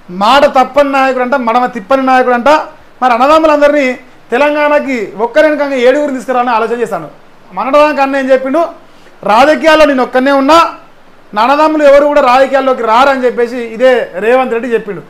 మాట తప్పని నాయకుడు అంట మడమ తిప్పని నాయకుడు అంట మరి అన్నదమ్ములందరినీ తెలంగాణకి ఒక్కరెనకంగా ఏడుగురు తీసుకురావాలని ఆలోచన చేశాను మనడానికి అన్న ఏం చెప్పిండు రాజకీయాల్లో నేను ఒక్కనే ఉన్నా నా అన్నదమ్ములు ఎవరు కూడా రాజకీయాల్లోకి రారని చెప్పేసి ఇదే రేవంత్ రెడ్డి చెప్పిండు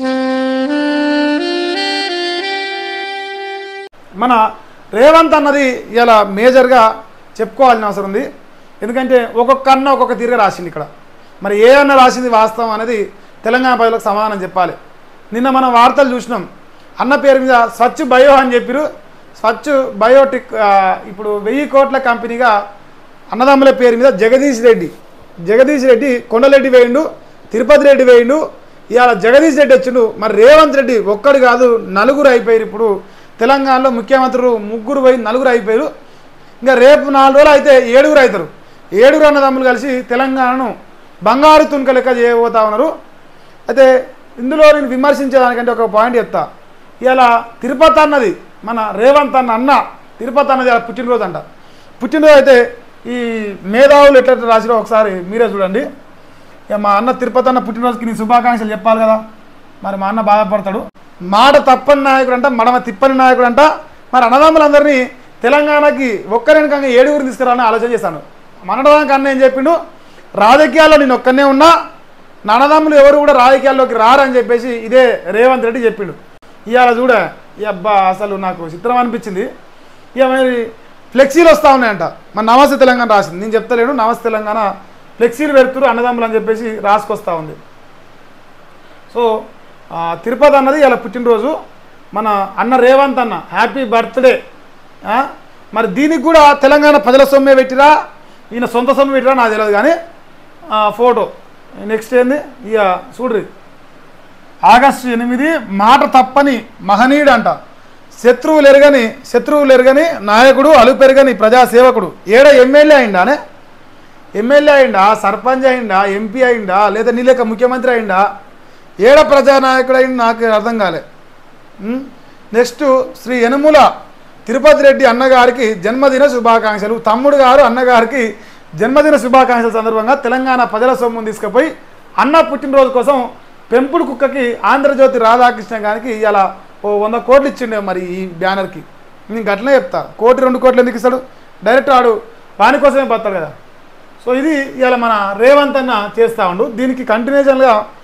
మన రేవంత్ అన్నది ఇలా మేజర్గా చెప్పుకోవాల్సిన అవసరం ఉంది ఎందుకంటే ఒక్కొక్క అన్న ఒక్కొక్క తీరుగా రాసింది ఇక్కడ మరి ఏ అన్న రాసింది వాస్తవం అనేది తెలంగాణ ప్రజలకు సమాధానం చెప్పాలి నిన్న మనం వార్తలు చూసినాం అన్న పేరు మీద స్వచ్ఛ బయో అని చెప్పిరు స్వచ్ఛ బయోటిక్ ఆ, ఇప్పుడు వెయ్యి కోట్ల కంపెనీగా అన్నదమ్ముల పేరు మీద జగదీష్ రెడ్డి జగదీష్ రెడ్డి కొండలరెడ్డి వేయిండు తిరుపతి రెడ్డి వేయిండు ఇవాళ జగదీష్ రెడ్డి వచ్చిండు మరి రేవంత్ రెడ్డి ఒక్కడు కాదు నలుగురు అయిపోయారు ఇప్పుడు తెలంగాణలో ముఖ్యమంత్రులు ముగ్గురు పోయి నలుగురు అయిపోయారు ఇంకా రేపు నాలుగు రోజులు అయితే ఏడుగురు అవుతారు ఏడుగురు అన్నదమ్ములు కలిసి తెలంగాణను బంగారు తుణుక లెక్క చేయబోతా ఉన్నారు అయితే ఇందులో నేను విమర్శించేదానికంటే ఒక పాయింట్ చెప్తా ఇలా తిరుపతి అన్నది మన రేవంత్ అన్న అన్న తిరుపతి అన్నది ఇలా పుట్టినరోజు అంట పుట్టినరోజు అయితే ఈ మేధావులు ఎట్లా రాసిరో ఒకసారి మీరే చూడండి ఇక మా అన్న తిరుపతి అన్న పుట్టినరోజుకి నీ శుభాకాంక్షలు చెప్పాలి కదా మరి మా అన్న బాధపడతాడు మాట తప్పని నాయకుడు అంట మడమ తిప్పని నాయకుడు అంట మరి అన్నదమ్ములందరినీ తెలంగాణకి ఒక్కరెనకంగా ఏడుగురు తీసుకురావాలని ఆలోచన చేశాను మనడానికి అన్న ఏం చెప్పిండు రాజకీయాల్లో నేను ఒక్కనే ఉన్నా నా అన్నదమ్ములు ఎవరు కూడా రాజకీయాల్లోకి రారని చెప్పేసి ఇదే రేవంత్ రెడ్డి చెప్పిండు ఇవాళ చూడ ఈ అబ్బా అసలు నాకు చిత్రం అనిపించింది ఇక మరి ఫ్లెక్సీలు వస్తూ ఉన్నాయంట మన నమస్తే తెలంగాణ రాసింది నేను చెప్తలేను నమస్తే తెలంగాణ ఫ్లెక్సీలు పెడుతురు అన్నదమ్ములు అని చెప్పేసి రాసుకొస్తా ఉంది సో ఆ, తిరుపతి అన్నది ఇలా పుట్టినరోజు మన అన్న రేవంత్ అన్న హ్యాపీ బర్త్డే ఆ, మరి దీనికి కూడా తెలంగాణ ప్రజల సొమ్మే పెట్టిరా ఈయన సొంత సొమ్ము పెట్టిరా నాకు తెలియదు కానీ ఆ, ఫోటో నెక్స్ట్ ఏంది ఇక చూడ్రి ఆగస్టు ఎనిమిది మాట తప్పని మహనీయుడు అంట శత్రువులు ఎరగని శత్రువులు ఎరగని నాయకుడు అలుపెరగని ప్రజాసేవకుడు ఏడ ఎమ్మెల్యే అయిండానే ఎమ్మెల్యే అయిందా సర్పంచ్ అయిందా ఎంపీ అయిందా లేదా నీ లెక్క ముఖ్యమంత్రి అయిందా ఏడ ప్రజానాయకుడు అయింది నాకు అర్థం కాలే ఉమ్, నెక్స్ట్ శ్రీ యనుముల తిరుపతి రెడ్డి అన్నగారికి జన్మదిన శుభాకాంక్షలు తమ్ముడు గారు అన్నగారికి జన్మదిన శుభాకాంక్షల సందర్భంగా తెలంగాణ ప్రజల సొమ్మును తీసుకుపోయి అన్న పుట్టినరోజు కోసం పెంపుడు కుక్కకి ఆంధ్రజ్యోతి రాధాకృష్ణ గారికి ఇలా ఓ వంద కోట్లు ఇచ్చిండే మరి ఈ బ్యానర్కి నేను గట్లనే చెప్తా కోటి రెండు కోట్లు ఎందుకు ఇస్తాడు డైరెక్ట్ ఆడు వాని కోసమే పోతాడు కదా సో ఇది ఇవాళ మన రేవంత్ అన్న చేస్తూ ఉండు దీనికి కంటిన్యూషన్గా